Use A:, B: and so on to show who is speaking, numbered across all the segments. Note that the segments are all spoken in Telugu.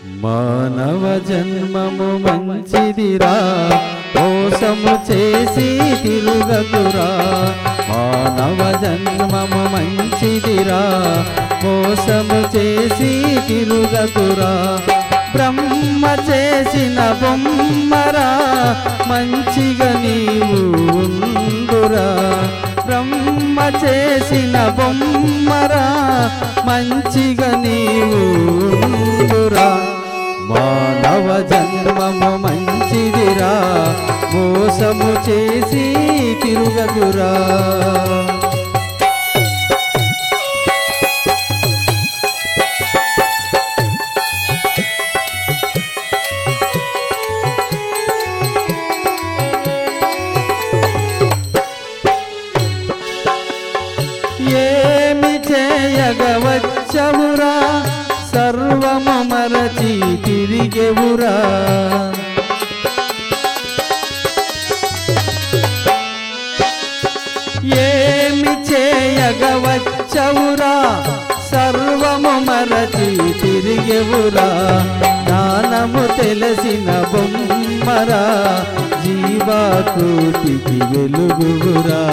A: మానవ జన్మము మంచిదిరా మోసము చేసి తిరుగకురా మానవ జన్మము మంచిదిరా మోసము చేసి తిరుగకురా బ్రహ్మ చేసిన బొమ్మరా మంచిగా నీవు ఉండురా బ్రహ్మ చేసిన బొమ్మరా మంచిగా నీవు ఉండురా మానవ జన్మము మంచిదిరా మోసము చేసి తిరుగదురా ఏమి చేయగవచ్చవురా సర్వము మరచి తిరిగెవురా ఏమి చేయగవచ్చవురా సర్వము మరచి తిరిగెవురా జ్ఞానము తెలిసిన బొమ్మరా జీవాకృతికి వెలుగురా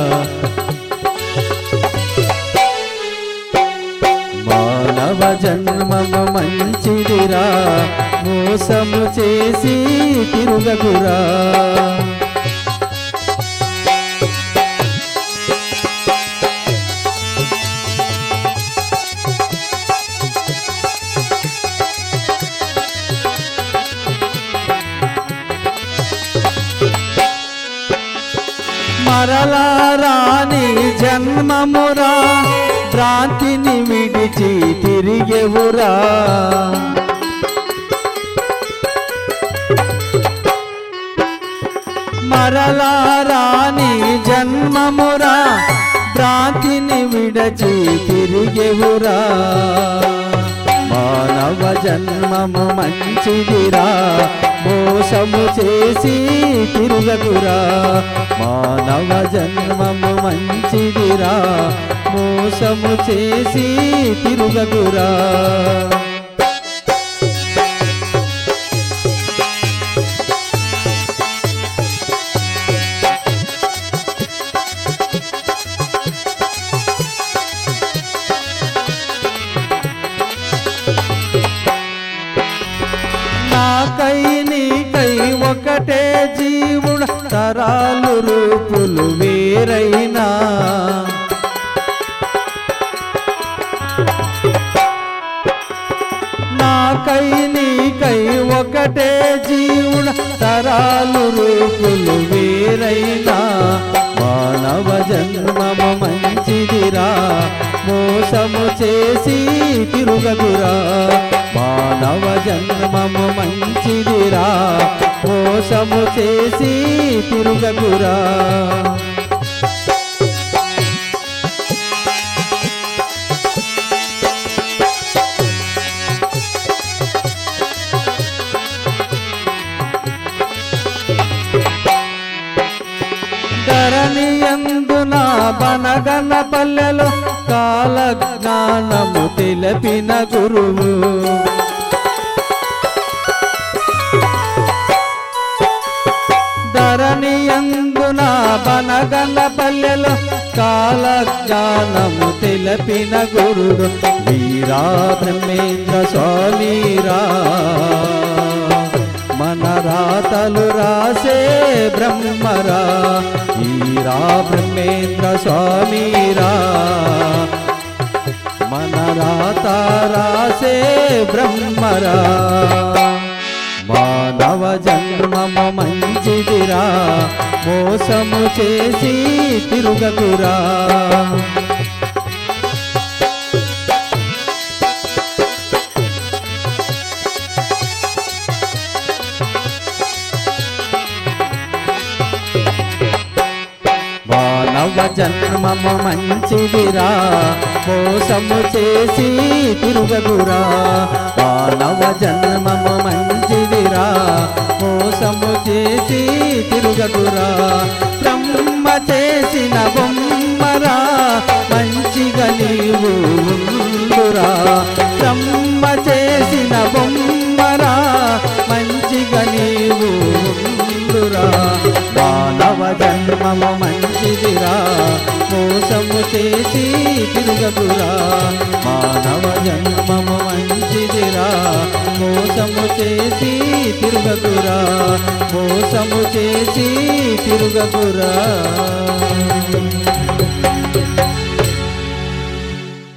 A: మానవ జన్మము మంచిదిరా మోసము చేసి తిరుగకురా మరలా రాని జన్మమురా భ్రాంతిని విడిచి తిరిగెవురా మరలా రాని జన్మమురా భ్రాంతిని విడచి తిరిగెవురా మానవ జన్మము మంచిదిరా మోసము చేసి తిరుగకురా మానవ జన్మము మంచిదిరా మోసము చేసి తిరుగకురా నాకై నీకై ఒకటే జీవుడ తరాలు రూపులు వేరైనా నాకై నీకై ఒకటే జీవుడ తరాలు రూపులు వేరైనా మానవ జన్మము మంచిదిరా మోసము చేసి తిరుగదురా మానవ జన్మము మంచిదిరా మోసము చేసి తిరుగదురా ధరణియందున బనగన పల్లెలో కాల జ్ఞానము తెలిపిన గురువు ధరణియందున బనగన పల్లెలో కాల జ్ఞానము తెలిపిన గురుడు వీరా బ్రహ్మేంద్ర స్వామీరా మన రాతలు రాసే బ్రహ్మరా ఈరా బ్రహ్మేంద్ర స్వామీరా మన రాత రాసే బ్రహ్మరా మానవ జన్మము మంచిదిరా మోసము చేసి తిరుగకురా మానవ జన్మము మంచిదిరా మోసము చేసి తిరుగగురా మానవ జన్మము మంచిదిరా మోసము చేసి తిరుగగురా బ్రహ్మ చేసిన బొమ్మరా మంచిగా నీవు ఉండురా బ్రహ్మ చేసిన బొమ్మరా జన్మము మంచిదిరా మోసము చేసి తిరుగకురా మానవ జన్మము మంచిదిరా మోసము చేసి తిరుగకురా మోసము చేసి తిరుగకురా